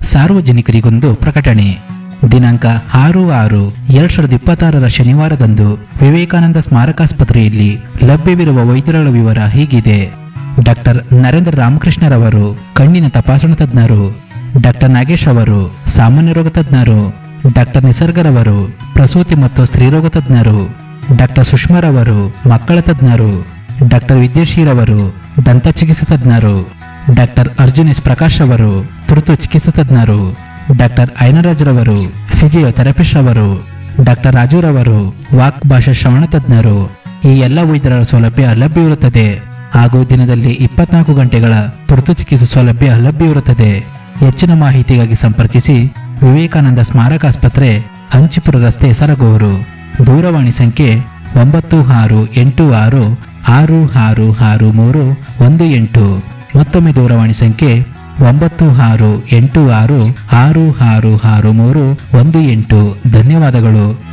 ಸಾರ್ವಜನಿಕರಿಗೊಂದು ಪ್ರಕಟಣೆ ದಿನಾಂಕ ಆರು ಆರು ಎರಡ್ ಸಾವಿರದ ಇಪ್ಪತ್ತಾರರ ಶನಿವಾರದಂದು ವಿವೇಕಾನಂದ ಸ್ಮಾರಕಾಸ್ಪತ್ರೆಯಲ್ಲಿ ಲಭ್ಯವಿರುವ ವೈದ್ಯರುಗಳ ವಿವರ ಹೀಗಿದೆ ಡಾಕ್ಟರ್ ನರೇಂದ್ರ ರಾಮಕೃಷ್ಣರವರು ಕಣ್ಣಿನ ತಪಾಸಣಾ ತಜ್ಞರು ಡಾಕ್ಟರ್ ನಾಗೇಶ್ ಅವರು ಸಾಮಾನ್ಯ ರೋಗ ತಜ್ಞರು ಡಾಕ್ಟರ್ ನಿಸರ್ಗರವರು ಪ್ರಸೂತಿ ಮತ್ತು ಸ್ತ್ರೀರೋಗ ತಜ್ಞರು ಡಾಕ್ಟರ್ ಸುಷ್ಮಾರವರು ಮಕ್ಕಳ ತಜ್ಞರು ಡಾಕ್ಟರ್ ವಿದ್ಯಾಶೀರವರು ದಂತ ಚಿಕಿತ್ಸಾ ತಜ್ಞರು ಡಾಕ್ಟರ್ ಅರ್ಜುನ್ ಎಸ್ ಪ್ರಕಾಶ್ ಅವರು ತುರ್ತು ಚಿಕಿತ್ಸಾ ತಜ್ಞರು ಡಾಕ್ಟರ್ ಐನರಾಜ್ರವರು ಫಿಸಿಯೋಥೆರಪಿಸ್ಟ್ ಅವರು ಡಾಕ್ಟರ್ ರಾಜುರವರು ವಾಕ್ ಭಾಷಾ ಶ್ರವಣ ತಜ್ಞರು ಈ ಎಲ್ಲ ವೈದ್ಯರ ಸೌಲಭ್ಯ ಲಭ್ಯವಿರುತ್ತದೆ ಹಾಗೂ ದಿನದಲ್ಲಿ ಇಪ್ಪತ್ನಾಲ್ಕು ಗಂಟೆಗಳ ತುರ್ತು ಚಿಕಿತ್ಸಾ ಸೌಲಭ್ಯ ಲಭ್ಯವಿರುತ್ತದೆ ಹೆಚ್ಚಿನ ಮಾಹಿತಿಗಾಗಿ ಸಂಪರ್ಕಿಸಿ ವಿವೇಕಾನಂದ ಸ್ಮಾರಕ ಆಸ್ಪತ್ರೆ ಹಂಚಿಪುರ ರಸ್ತೆ ಸರಗೂರು ದೂರವಾಣಿ ಸಂಖ್ಯೆ ಒಂಬತ್ತು ಆರು ಎಂಟು ಆರು ಆರು ಆರು ಆರು ಮೂರು ಒಂದು ಎಂಟು ಮತ್ತೊಮ್ಮೆ ದೂರವಾಣಿ ಸಂಖ್ಯೆ ಒಂಬತ್ತು ಆರು ಎಂಟು ಆರು ಆರು ಆರು ಆರು ಮೂರು ಒಂದು ಎಂಟು ಧನ್ಯವಾದಗಳು